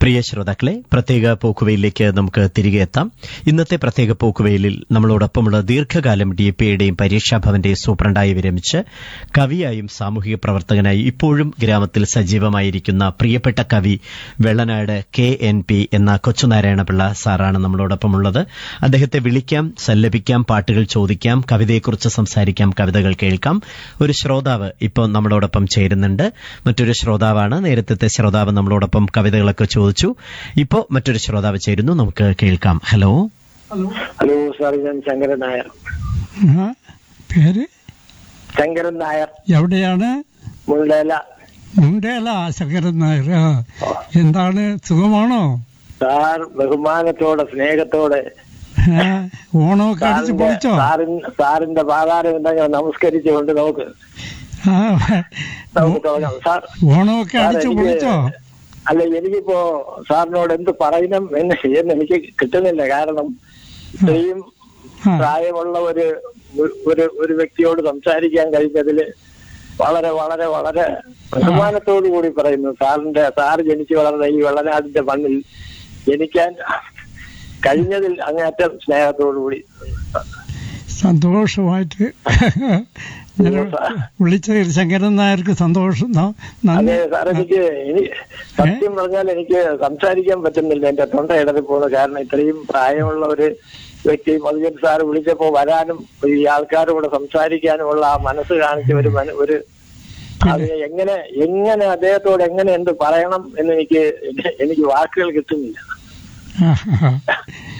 പ്രിയ ശ്രോതാക്കളെ പ്രത്യേക പോക്കുവയിലേക്ക് നമുക്ക് തിരികെ എത്താം ഇന്നത്തെ പ്രത്യേക പോക്കുവയിലിൽ നമ്മളോടൊപ്പമുള്ള ദീർഘകാലം ഡി പി യുടെയും പരീക്ഷാഭവന്റെയും സൂപ്രണ്ടായി വിരമിച്ച് കവിയായും സാമൂഹിക പ്രവർത്തകനായി ഇപ്പോഴും ഗ്രാമത്തിൽ സജീവമായിരിക്കുന്ന പ്രിയപ്പെട്ട കവി വെള്ളനാട് കെ എൻ പി എന്ന കൊച്ചുനാരായണപിള്ള സാറാണ് നമ്മളോടൊപ്പമുള്ളത് അദ്ദേഹത്തെ വിളിക്കാം സല്ലപിക്കാം പാട്ടുകൾ ചോദിക്കാം കവിതയെക്കുറിച്ച് സംസാരിക്കാം കവിതകൾ കേൾക്കാം ഒരു ശ്രോതാവ് ഇപ്പോൾ നമ്മളോടൊപ്പം ചേരുന്നുണ്ട് മറ്റൊരു ശ്രോതാവാണ് നേരത്തെ ശ്രോതാവ് നമ്മളോടൊപ്പം കവിതകളൊക്കെ ചോദിച്ചു ഇപ്പോ മറ്റൊരു ശ്രോതാവ് ചേരുന്നു നമുക്ക് കേൾക്കാം ഹലോ ഹലോ സാർ ഞാൻ ശങ്കരൻ നായർ ആ, പേര് ശങ്കരൻ നായർ എവിടെയാണ് മുണ്ടേല മുണ്ടേല ശങ്കരൻ നായർ ആ. എന്താണ് സുഖമാണോ സാർ ബഹുമാനത്തോടെ സ്നേഹത്തോടെ ആ, ഓണമൊക്കെ അടിച്ച് സാറിന്റെ പൊളിച്ചോ സാറിൻ- സാറിന്റെ പാതാരം ഉണ്ടെങ്കിൽ നമസ്കരിച്ചുകൊണ്ട് നമുക്ക് ആ, നമുക്ക് തുടങ്ങാം സാർ ഓണമൊക്കെ സാർ, അടിച്ച് എനിക്ക് പൊളിച്ചോ അല്ല എനിക്കിപ്പോ സാറിനോട് എന്ത് പറയണം എന്ന് എന്ന് എനിക്ക് കിട്ടുന്നില്ല കാരണം ഇത്രയും ആ, പ്രായമുള്ള ഒരു ഒരു ഒരു വ്യക്തിയോട് സംസാരിക്കാൻ കഴിഞ്ഞതില് വളരെ വളരെ വളരെ ബഹുമാനത്തോടു കൂടി പറയുന്നു സാറിന്റെ സാറ് ജനിച്ചു വളർന്ന ഈ വെള്ളനാടിന്റെ മണ്ണിൽ ജനിക്കാൻ കഴിഞ്ഞതിൽ അങ്ങേറ്റം സ്നേഹത്തോടു കൂടി സന്തോഷമായിട്ട് ഞാൻ വിളിച്ചതിൽ ശങ്കരൻ നായർക്ക് സന്തോഷം ന- അതെ നന്ദി സാർ എനിക്ക് ഇനി സത്യം പറഞ്ഞാൽ എനിക്ക് സംസാരിക്കാൻ പറ്റുന്നില്ല എന്റെ തൊണ്ട ഇടറി പോകുന്നു കാരണം ഇത്രയും പ്രായമുള്ള ഒരു വ്യക്തി മധുജൻ സാർ വിളിച്ചപ്പോ വരാനും ഈ ആൾക്കാരോട് സംസാരിക്കാനുമുള്ള ആ മനസ്സ് കാണിച്ച ഒരു മന- ഒരു അതിനെ എങ്ങനെ എങ്ങനെ അദ്ദേഹത്തോട് എങ്ങനെ എന്ത് പറയണം എന്ന് എനിക്ക് എനിക്ക് വാക്കുകൾ കിട്ടുന്നില്ല ആ, ആ.